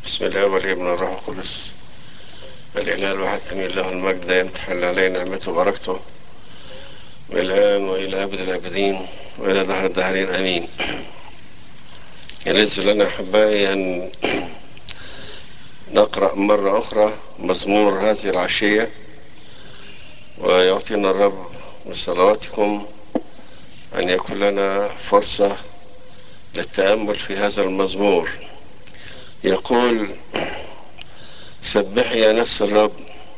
بسم الله والابن والروح القدس الإله الواحد أمين له المجد ينتحل علينا نعمته وبركته من الآن وإلى أبد الآبدين وإلى دهر الدهرين آمين يلز لنا أحبائي أن نقرأ مرة أخرى مزمور هذه العشية ويعطينا الرب بصلواتكم أن يكون لنا فرصة للتأمل في هذا المزمور يقول سبحي يا نفس الرب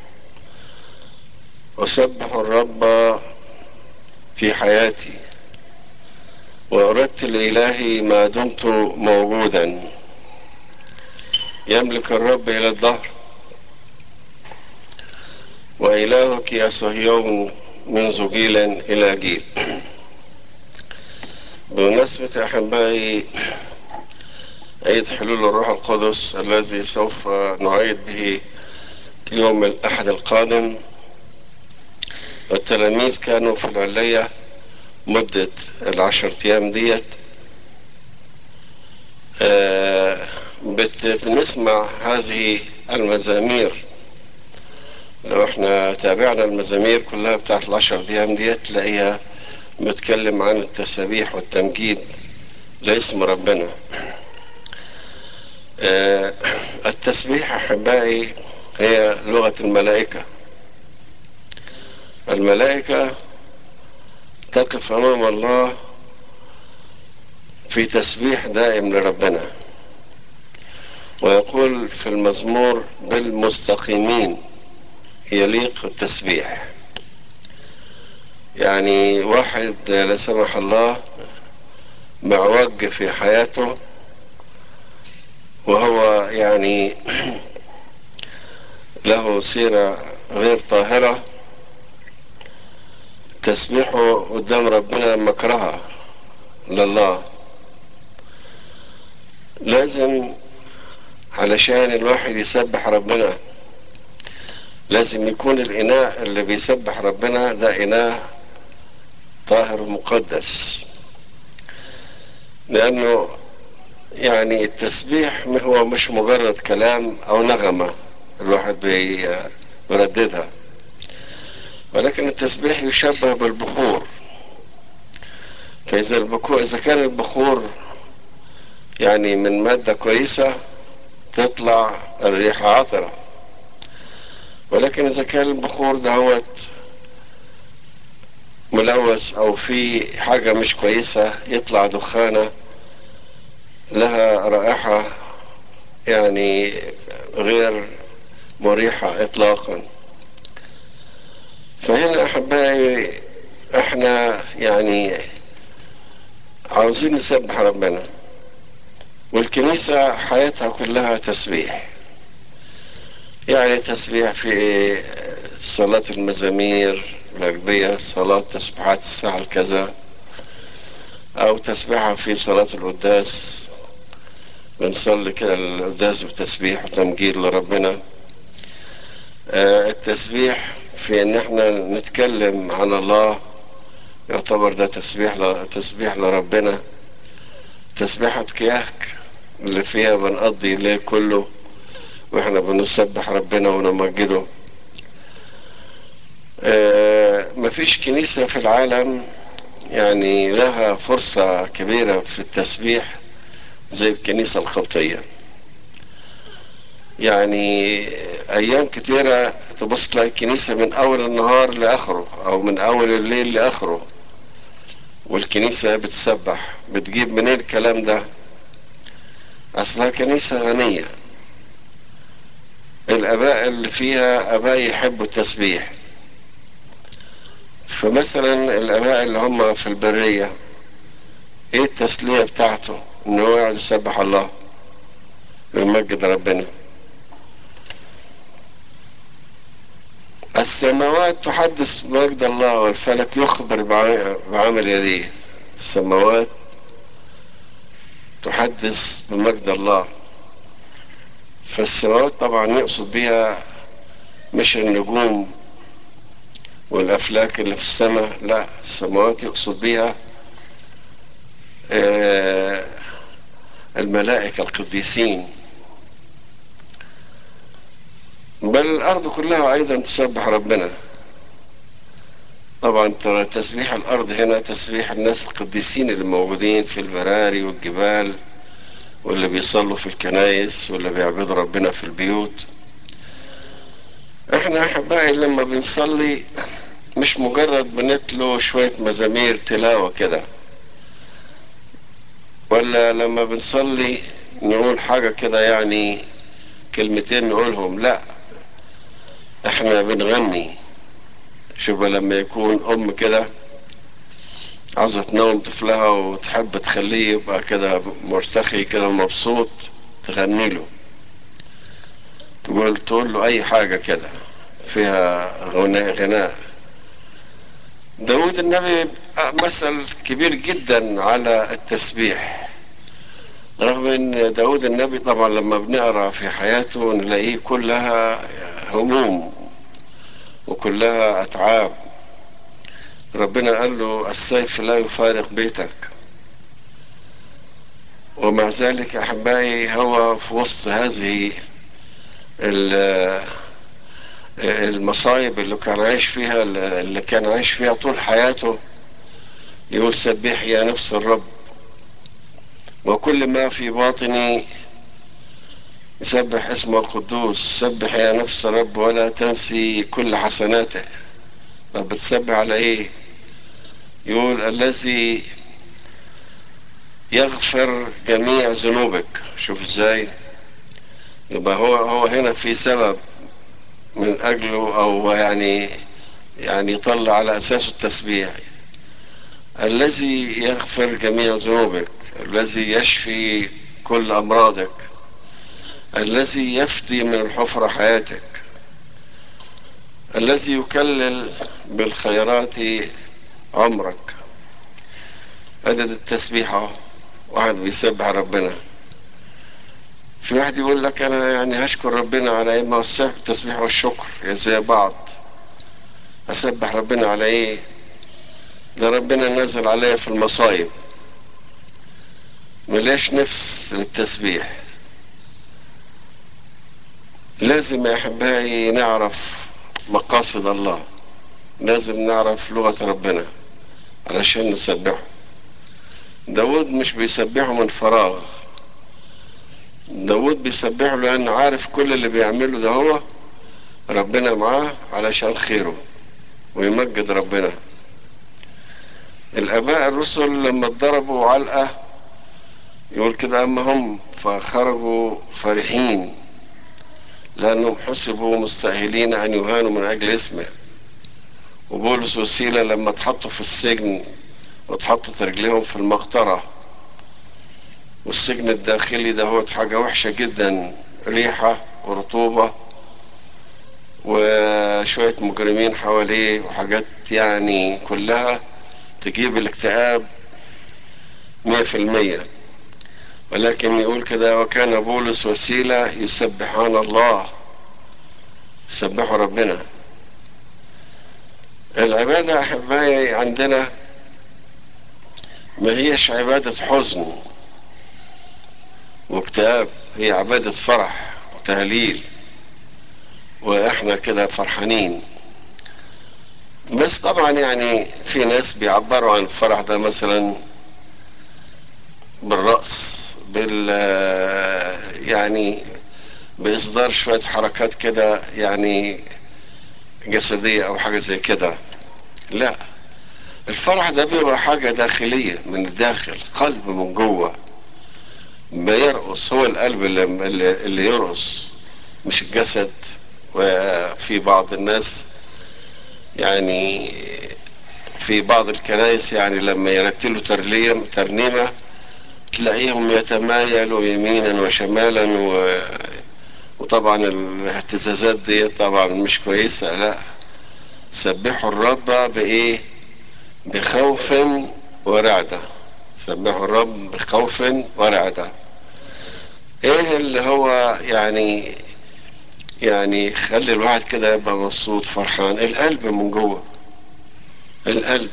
أسبح الرب في حياتي وأردت لإلهي ما دمت موجودا يملك الرب إلى الظهر وإلهك يا صهيون منذ جيل إلى جيل بمناسبة أحبائي عيد حلول الروح القدس الذي سوف نعيد به يوم الأحد القادم التلاميذ كانوا في العلية مدة العشر أيام ديت آه بنسمع هذه المزامير لو احنا تابعنا المزامير كلها بتاعت العشر أيام ديت تلاقيها بتكلم عن التسابيح والتمجيد لاسم ربنا آه التسبيح أحبائي هي لغة الملائكة الملائكة تقف أمام الله في تسبيح دائم لربنا ويقول في المزمور بالمستقيمين يليق التسبيح يعني واحد لا سمح الله معوج في حياته وهو يعني له سيرة غير طاهرة تسبيحه قدام ربنا مكرهة لله لازم علشان الواحد يسبح ربنا لازم يكون الإناء اللي بيسبح ربنا ده إناء طاهر ومقدس لأنه يعني التسبيح هو مش مجرد كلام أو نغمة الواحد بيرددها ولكن التسبيح يشبه بالبخور فإذا البخور إذا كان البخور يعني من مادة كويسة تطلع الريحة عطرة ولكن إذا كان البخور دهوت ملوث أو في حاجة مش كويسة يطلع دخانة لها رائحة يعني غير مريحة إطلاقا فهنا أحبائي احنا يعني عاوزين نسبح ربنا والكنيسة حياتها كلها تسبيح يعني تسبيح في صلاة المزامير الأجبية صلاة تسبيحات الساعة الكذا أو تسبيحة في صلاة القداس بنصلي كده القداس بتسبيح وتمجيد لربنا آه التسبيح في ان احنا نتكلم عن الله يعتبر ده تسبيح ل... تسبيح لربنا تسبيحة كياك اللي فيها بنقضي الليل كله واحنا بنسبح ربنا ونمجده آه مفيش كنيسة في العالم يعني لها فرصة كبيرة في التسبيح زي الكنيسة القبطية يعني أيام كتيرة تبص تلاقي الكنيسة من أول النهار لآخره أو من أول الليل لآخره والكنيسة بتسبح بتجيب منين الكلام ده أصلها كنيسة غنية الآباء اللي فيها آباء يحبوا التسبيح فمثلا الآباء اللي هم في البرية ايه التسلية بتاعته ان هو يقعد يسبح الله ويمجد ربنا السماوات تحدث مجد الله والفلك يخبر بعمل يديه السماوات تحدث بمجد الله فالسماوات طبعا يقصد بها مش النجوم والافلاك اللي في السماء لا السماوات يقصد بها الملائكة القديسين الارض كلها ايضا تسبح ربنا طبعا ترى تسبيح الارض هنا تسبيح الناس القديسين اللي موجودين في البراري والجبال واللي بيصلوا في الكنايس واللي بيعبدوا ربنا في البيوت احنا احبائي لما بنصلي مش مجرد بنتلو شوية مزامير تلاوة كده ولا لما بنصلي نقول حاجة كده يعني كلمتين نقولهم لا احنا بنغني شوف لما يكون ام كده عاوزة تنوم طفلها وتحب تخليه يبقى كده مرتخي كده مبسوط تغني له تقول تقول له اي حاجة كده فيها غناء غناء داود النبي مثل كبير جدا على التسبيح رغم ان داود النبي طبعا لما بنقرا في حياته نلاقيه كلها هموم وكلها اتعاب ربنا قال له السيف لا يفارق بيتك ومع ذلك احبائي هو في وسط هذه المصايب اللي كان عايش فيها اللي كان عايش فيها طول حياته يقول سبح يا نفس الرب وكل ما في باطني يسبح اسمه القدوس سبح يا نفس الرب ولا تنسي كل حسناته طب بتسبح على ايه يقول الذي يغفر جميع ذنوبك شوف ازاي يبقى هو هو هنا في سبب من اجله او يعني يعني يطلع على اساسه التسبيح الذي يغفر جميع ذنوبك الذي يشفي كل امراضك الذي يفدي من الحفرة حياتك الذي يكلل بالخيرات عمرك عدد التسبيحة واحد بيسبح ربنا في واحد يقول لك انا يعني هشكر ربنا على ايه ما هو التسبيح والشكر زي بعض اسبح ربنا على ايه ده ربنا نزل عليا في المصايب ملاش نفس للتسبيح لازم يا احبائي نعرف مقاصد الله لازم نعرف لغة ربنا علشان نسبحه داود مش بيسبحه من فراغ داود بيسبحه لأنه عارف كل اللي بيعمله ده هو ربنا معاه علشان خيره ويمجد ربنا الآباء الرسل لما اتضربوا علقة يقول كده أما هم فخرجوا فرحين لأنهم حسبوا مستأهلين أن يهانوا من أجل اسمه وبولس وسيلة لما اتحطوا في السجن واتحطت رجليهم في المقطرة والسجن الداخلي ده هو حاجة وحشة جدا ريحة ورطوبة وشوية مجرمين حواليه وحاجات يعني كلها تجيب الاكتئاب مية في المية ولكن يقول كده وكان بولس وسيلة يسبحان الله يسبحوا ربنا العبادة أحبائي عندنا ما هيش عبادة حزن واكتئاب هي عبادة فرح وتهليل واحنا كده فرحانين بس طبعا يعني في ناس بيعبروا عن الفرح ده مثلا بالرقص بال يعني بإصدار شوية حركات كده يعني جسدية أو حاجة زي كده لا الفرح ده بيبقى حاجة داخلية من الداخل قلب من جوه بيرقص هو القلب اللي, اللي يرقص مش الجسد وفي بعض الناس يعني في بعض الكنائس يعني لما يرتلوا ترليم ترنيمة تلاقيهم يتمايلوا يمينا وشمالا و... وطبعا الاهتزازات دي طبعا مش كويسة لا سبحوا الرب بإيه بخوف ورعدة سبحوا الرب بخوف ورعدة ايه اللي هو يعني يعني خلي الواحد كده يبقى مبسوط فرحان القلب من جوه القلب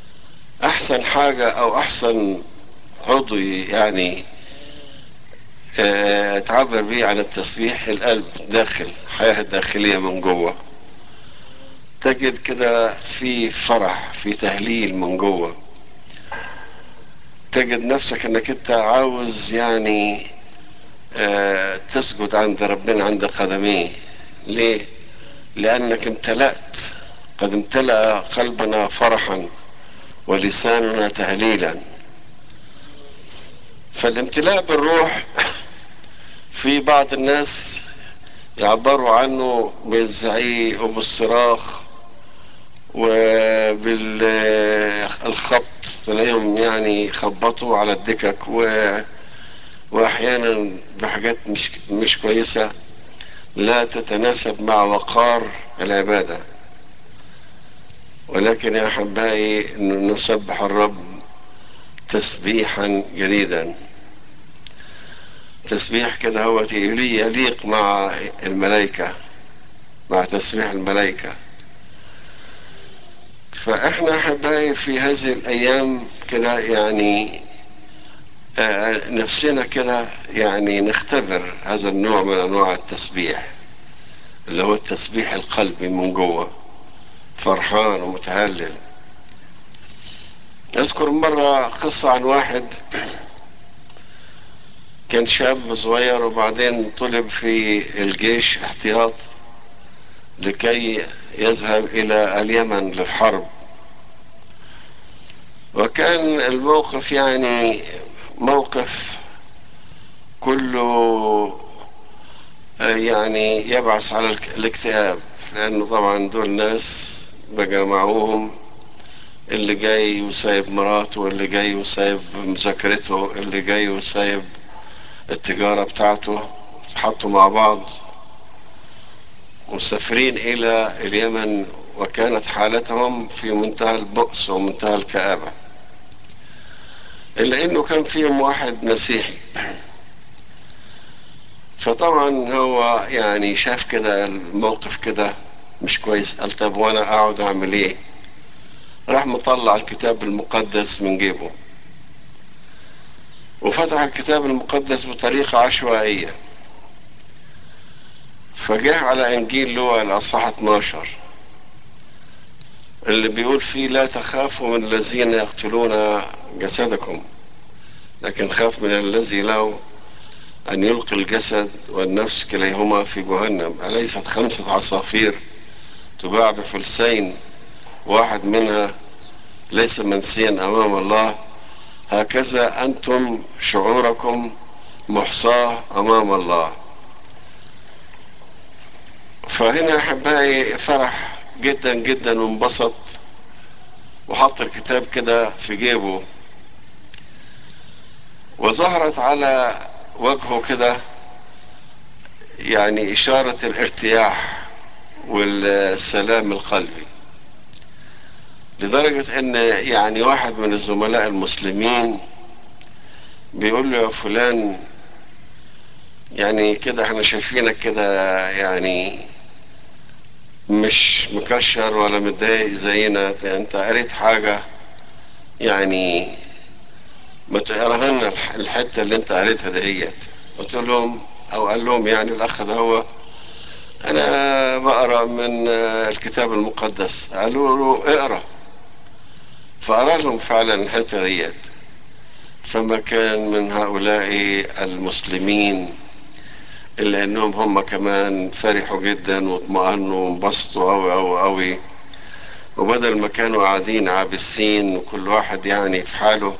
احسن حاجة او احسن عضو يعني آه، تعبر بيه عن التسبيح القلب داخل الحياة الداخلية من جوه تجد كده في فرح في تهليل من جوه تجد نفسك انك انت عاوز يعني آه، تسجد عند ربنا عند قدميه ليه لانك امتلأت قد امتلأ قلبنا فرحا ولساننا تهليلا فالامتلاء بالروح في بعض الناس يعبروا عنه بالزعيق وبالصراخ وبالخبط تلاقيهم يعني يخبطوا على الدكك و... واحيانا بحاجات مش مش كويسه لا تتناسب مع وقار العباده ولكن يا احبائي إن نسبح الرب تسبيحا جديدا تسبيح كده هو يليق مع الملائكه مع تسبيح الملائكه فاحنا احبائي في هذه الايام كده يعني آه، نفسنا كده يعني نختبر هذا النوع من انواع التسبيح اللي هو التسبيح القلبي من جوه فرحان ومتهلل اذكر مرة قصة عن واحد كان شاب صغير وبعدين طلب في الجيش احتياط لكي يذهب الى اليمن للحرب وكان الموقف يعني موقف كله يعني يبعث على الاكتئاب لانه طبعا دول ناس بجمعوهم اللي جاي وسايب مراته واللي جاي وسايب مذاكرته اللي جاي وسايب التجارة بتاعته حطوا مع بعض مسافرين إلى اليمن وكانت حالتهم في منتهى البؤس ومنتهى الكآبة إلا إنه كان فيهم واحد مسيحي فطبعا هو يعني شاف كده الموقف كده مش كويس قال طب وانا اقعد اعمل ايه راح مطلع الكتاب المقدس من جيبه وفتح الكتاب المقدس بطريقة عشوائية فجاء على انجيل لوقا الاصحاح 12 اللي بيقول فيه لا تخافوا من الذين يقتلون جسدكم لكن خاف من الذي له أن يلقي الجسد والنفس كليهما في جهنم أليست خمسة عصافير تباع بفلسين واحد منها ليس منسيا أمام الله هكذا أنتم شعوركم محصاة أمام الله فهنا أحبائي فرح جدا جدا وانبسط وحط الكتاب كده في جيبه وظهرت على وجهه كده يعني إشارة الارتياح والسلام القلبي لدرجة ان يعني واحد من الزملاء المسلمين بيقول له يا فلان يعني كده احنا شايفينك كده يعني مش مكشر ولا متضايق زينا انت قريت حاجة يعني ما تقراها لنا الحتة اللي انت قريتها دهيت قلت لهم او قال لهم يعني الاخ ده هو انا بقرا من الكتاب المقدس قالوا له اقرا فقرا لهم فعلا الحته ديت فما كان من هؤلاء المسلمين الا انهم هم كمان فرحوا جدا واطمأنوا وانبسطوا اوي اوي اوي وبدل ما كانوا قاعدين عابسين وكل واحد يعني في حاله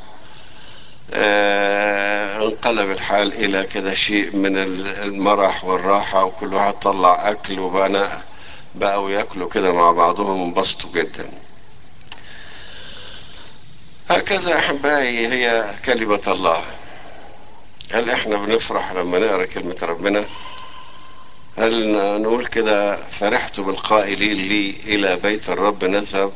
آه انقلب الحال الى كده شيء من المرح والراحة وكل واحد طلع اكل وبقى بقوا ياكلوا كده مع بعضهم وانبسطوا جدا هكذا احبائي هي كلمة الله هل احنا بنفرح لما نقرا كلمة ربنا هل نقول كده فرحت بالقائلين لي الى بيت الرب نذهب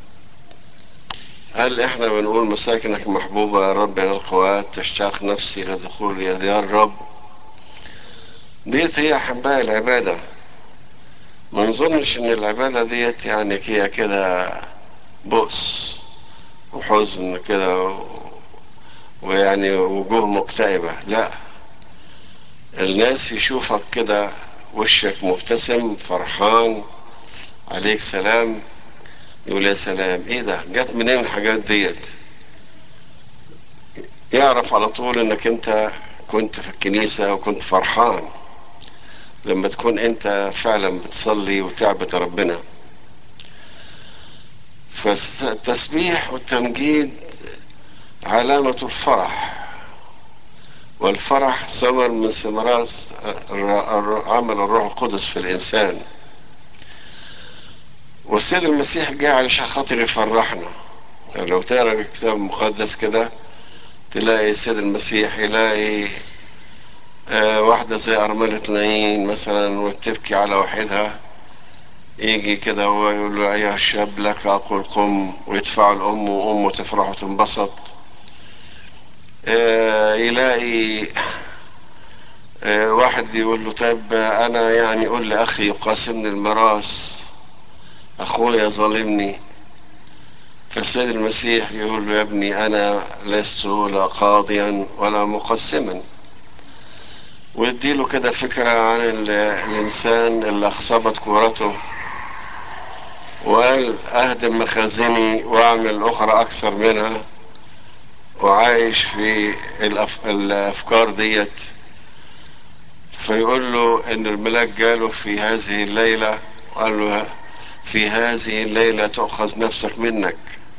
هل احنا بنقول مساكنك محبوبة يا رب الى القوات تشتاق نفسي لدخول يا ديار الرب ديت هي احبائي العبادة ما نظنش ان العبادة ديت يعني هي كده بؤس وحزن كده و... ويعني وجوه مكتئبة لا الناس يشوفك كده وشك مبتسم فرحان عليك سلام يقول يا سلام ايه ده جت منين الحاجات ديت يعرف على طول انك انت كنت في الكنيسة وكنت فرحان لما تكون انت فعلا بتصلي وتعبد ربنا فالتسبيح والتمجيد علامة الفرح والفرح ثمر من ثمرات عمل الروح القدس في الإنسان والسيد المسيح جاء علشان خاطر يفرحنا يعني لو تقرا الكتاب المقدس كده تلاقي السيد المسيح يلاقي آه واحدة زي أرملة نايين مثلا وتبكي على وحيدها يجي كده هو يقول له أيها الشاب لك أقول قم ويدفع الأم وأمه تفرح وتنبسط آه يلاقي آه واحد يقول له طيب أنا يعني قول لأخي يقاسمني الميراث أخويا ظالمني فالسيد المسيح يقول له يا ابني أنا لست لا قاضيا ولا مقسما ويديله كده فكرة عن الإنسان اللي أخصبت كورته وقال أهدم مخازني وأعمل أخرى أكثر منها وعايش في الأف... الأفكار ديت فيقول له إن الملاك جاله في هذه الليلة وقال له في هذه الليلة تؤخذ نفسك منك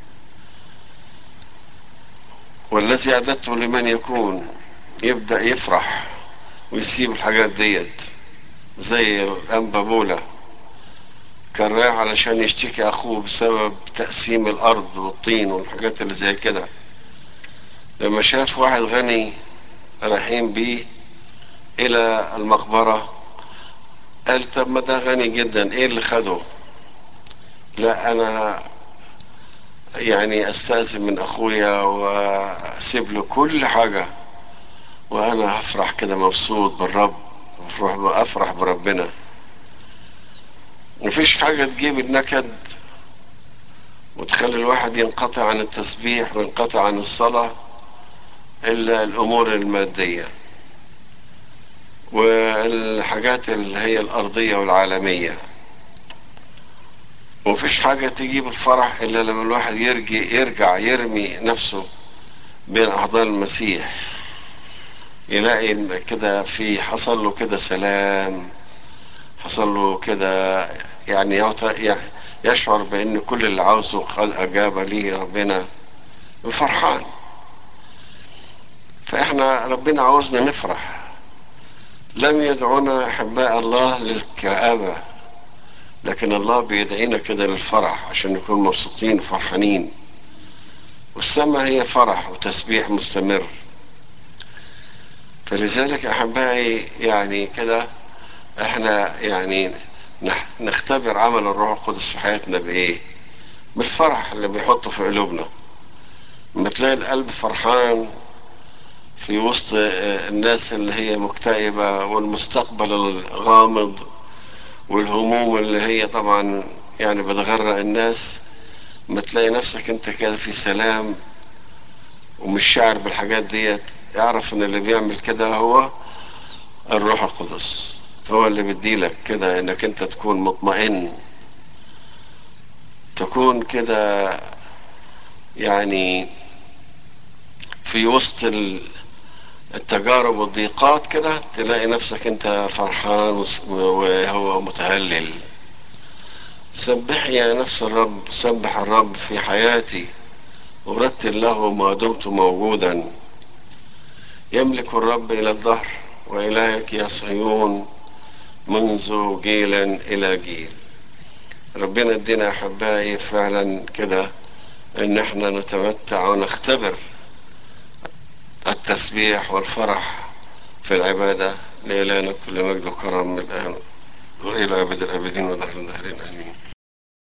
والذي أعددته لمن يكون يبدأ يفرح ويسيب الحاجات ديت زي الأنبابولة كان رايح علشان يشتكي أخوه بسبب تقسيم الأرض والطين والحاجات اللي زي كده لما شاف واحد غني رايحين بيه إلى المقبرة قال طب ما ده غني جدا إيه اللي خده لا أنا يعني أستأذن من أخويا وأسيب له كل حاجة وأنا هفرح كده مبسوط بالرب أفرح, أفرح بربنا مفيش حاجة تجيب النكد وتخلي الواحد ينقطع عن التسبيح وينقطع عن الصلاة إلا الأمور المادية والحاجات اللي هي الأرضية والعالمية ومفيش حاجة تجيب الفرح إلا لما الواحد يرجع يرجع يرمي نفسه بين أحضان المسيح يلاقي كده في حصل له كده سلام حصل له كده يعني يشعر بأن كل اللي عاوزه قد أجاب ليه ربنا فرحان فإحنا ربنا عاوزنا نفرح لم يدعونا أحباء الله للكآبة لكن الله بيدعينا كده للفرح عشان نكون مبسوطين وفرحانين والسماء هي فرح وتسبيح مستمر فلذلك أحبائي يعني كده احنا يعني نختبر عمل الروح القدس في حياتنا بايه بالفرح اللي بيحطه في قلوبنا لما تلاقي القلب فرحان في وسط الناس اللي هي مكتئبة والمستقبل الغامض والهموم اللي هي طبعا يعني بتغرق الناس ما تلاقي نفسك انت كده في سلام ومش شاعر بالحاجات ديت اعرف ان اللي بيعمل كده هو الروح القدس هو اللي بيديلك كده انك انت تكون مطمئن تكون كده يعني في وسط التجارب والضيقات كده تلاقي نفسك انت فرحان وهو متهلل سبح يا نفس الرب سبح الرب في حياتي ورتل له ما دمت موجودا يملك الرب الى الظهر والهك يا صهيون منذ جيلا الى جيل ربنا ادينا احبائي فعلا كده ان احنا نتمتع ونختبر التسبيح والفرح في العبادة لإلهنا كل مجد وكرم من الآن وإلى أبد الآبدين ودهر الدهرين آمين